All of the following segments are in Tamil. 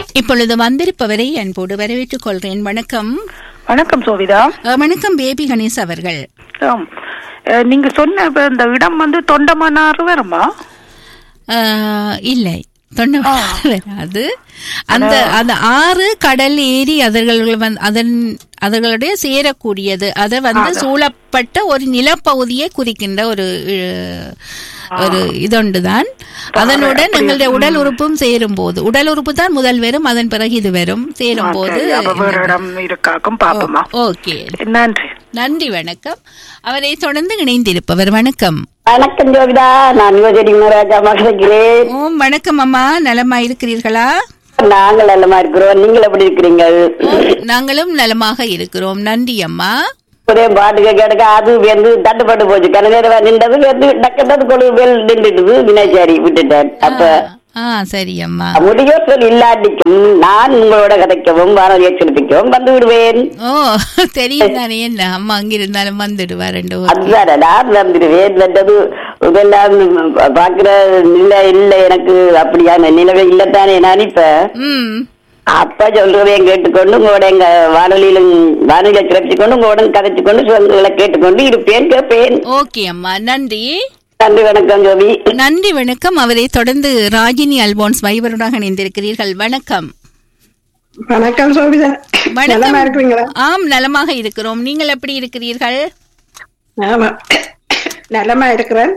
இப்பொழுது வந்திருப்பவரை அன்போடு வரவேற்றுக் கொள்கிறேன் வணக்கம் வணக்கம் சோவிதா அஹ், வணக்கம் பேபி கணேஷ் அவர்கள் ஆம். அஹ், நீங்க சொன்ன இப்ப இந்த இடம் வந்து தொண்டமனாறு வருமா அஹ், இல்லை தொண்டை வராது அந்த அந்த ஆறு கடல் ஏரி அதர்கள் வந்து அதன் அவர்களுடைய சேரக்கூடியது அதை வந்து சூழப்பட்ட ஒரு நிலப்பகுதியை குறிக்கின்ற ஒரு அஹ், ஒரு இதொண்டுதான் அதனுடன் எங்களுடைய உடல் உறுப்பும் சேரும் போது உடல் உறுப்பு தான் முதல் வரும் அதன் பிறகு இது வரும் சேரும் போது சரி, அப்ப வேற இடம் இருக்காக்கும் பாப்போமா ஓகே நன்றி நன்றி வணக்கம் அவரை தொடர்ந்து இணைந்திருப்பவர் வணக்கம் வணக்கம் ஜோபிதா நான் யுவஜடி மகாராஜா மகிழ்கிறேன் ஓம் வணக்கம் அம்மா நலமா இருக்கிறீர்களா நாங்கள் நல்லமா இருக்கிறோம் நீங்கள் எப்படி இருக்கிறீங்க நாங்களும் நலமாக இருக்கிறோம் நன்றி அம்மா ஒரே பாட்டுக்கு கிடக்க அது வந்து தட்டுப்பட்டு போச்சு கன நேரம் நின்றது வந்து டக்கட்டது கொழு வெல் நின்றுட்டுது வினாச்சாரி விட்டுட்டேன் அப்ப ஆ சரி அம்மா முடியோ சொல் இல்லாட்டிக்கும் நான் உங்களோட கதைக்கவும் வானொலியை செலுத்திக்கவும் வந்து விடுவேன் ஓ தெரியும் தானே என்ன அம்மா அங்க இருந்தாலும் வந்துடுவா ரெண்டு ஊர் அதுதான் நான் வந்துடுவேன் வந்தது இதெல்லாம் பாக்குற நிலை இல்லை எனக்கு அப்படியான நிலவை இல்லத்தானே நான் இப்ப ம் அப்ப சொல்றதையும் கேட்டுக்கொண்டு உங்களோட எங்க வானொலியிலும் வானொலியில சிறப்பிச்சுக்கொண்டு உங்களோட கதைச்சுக்கொண்டு சொல்களை கேட்டுக்கொண்டு இருப்பேன் கேட்பேன் ஓகே அம்மா நன்றி நன்றி வணக்கம் ஜோபி நன்றி வணக்கம் அவரை தொடர்ந்து ராஜினி அல்போன்ஸ் வைபருடன் இணைந்திருக்கிறீர்கள் வணக்கம் வணக்கம் சோபிதா நலமா இருக்கிறீங்களா ஆம் நலமாக இருக்கிறோம் நீங்கள் எப்படி இருக்கிறீர்கள் ஆமா நலமா இருக்கிறேன்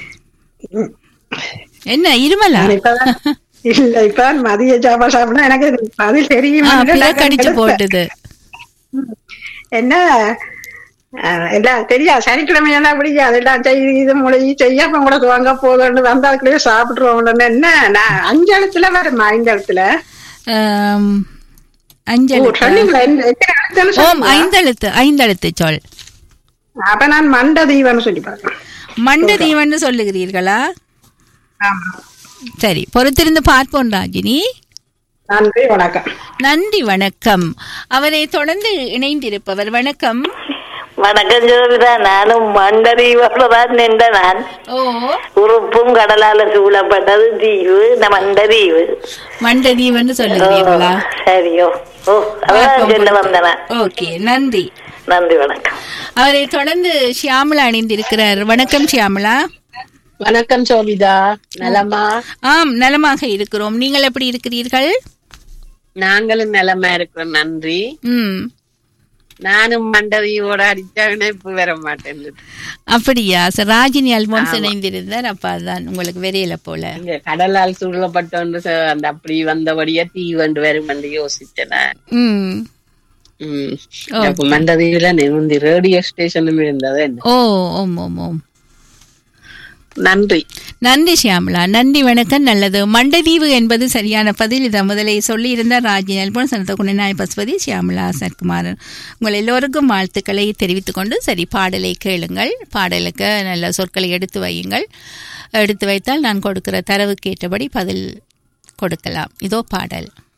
என்ன இருமலா நான் இப்பதான் இல்ல இப்ப மதிய சாப்பாடு சாப்பிட எனக்கு பதில் தெரியும் ஆ, பிளக்கடிச்சு போட்டுது என்ன அஹ், எல்லாம் தெரியா சனிக்கிழமை எல்லாம் பிடிக்கும் அதெல்லாம் செய்து இது மொழி செய்ய அப்ப கூட வாங்க போதும்னு வந்த அதுக்குள்ளேயே சாப்பிட்டுருவோம் என்ன நான் அஞ்சு எழுத்துல வருமா ஐந்து எழுத்துல ஆம், ஓ, அஞ்செழுத்து சொன்னீங்களா எந்த- எத்தனை எழுத்துன்னு ஓம் சொன்னீங்களா? ஐந்தெழுத்து ஐந்தெழுத்து சொல் அப்ப நான் மண்ட தீவன்னு சொல்லி பாருங்க மண்ட தீவன்னு சொல்லுகிறீர்களா ஆமா சரி பொறுத்திருந்து பார்ப்போம் ராஜினி நன்றி வணக்கம் நன்றி வணக்கம் அவரை தொடர்ந்து இணைந்திருப்பவர் வணக்கம் வணக்கம் ஜோபிதா நானும் மண்டதீவோட தான் நின்ற நான் ஓ உறுப்பும் கடலால சூழப்பட்டது தீவு இந்த மண்டதீவு மண்ட தீவன்னு சொல்லுகிறீர்களா சரியோ ஓ அதான் சொல்ல வந்தன ஓகே நன்றி நன்றி வணக்கம் அவரை தொடர்ந்து ஷியாமலா இணைந்திருக்கிறார் வணக்கம் ஷியாமலா வணக்கம் சோபிதா நலமா ஆம் நலமாக இருக்கிறோம் நீங்கள் எப்படி இருக்கிறீர்கள் நாங்களும் நலமா இருக்கிறோம் நன்றி ம் நானும் மண்டவியோட அடிச்சா இணைப்பு வர மாட்டேன் அப்படியா சார் ராஜினி அல்போன்ஸ் இணைந்திருந்தார் அப்ப அதான் உங்களுக்கு வெறியல போல இங்க கடலால் சூழப்பட்டோன்னு ச- அந்த அப்படி வந்தபடியா தீ வந்து வரும் என்று யோசிச்சேன் நான். ம் ம். அப்ப மண்டதீவுல நிறுந்தி ரேடியோ ஸ்டேஷனும் இருந்தது என்ன ஓ ஓம் ஓம் ஓம் நன்றி நன்றி ஷியாமலா நன்றி வணக்கம் நல்லது மண்டதீவு என்பது சரியான பதில் இதை முதலே சொல்லியிருந்தார் ராஜி நல்போன் சனத்த குணநாய பசுபதி ஷியாமலா சர்க்குமாரன் உங்கள் எல்லோருக்கும் வாழ்த்துக்களை தெரிவித்துக் கொண்டு சரி பாடலை கேளுங்கள் பாடலுக்கு நல்ல சொற்களை எடுத்து வையுங்கள் எடுத்து வைத்தால் நான் கொடுக்கிற தரவுக்கு ஏற்றபடி பதில் கொடுக்கலாம் இதோ பாடல்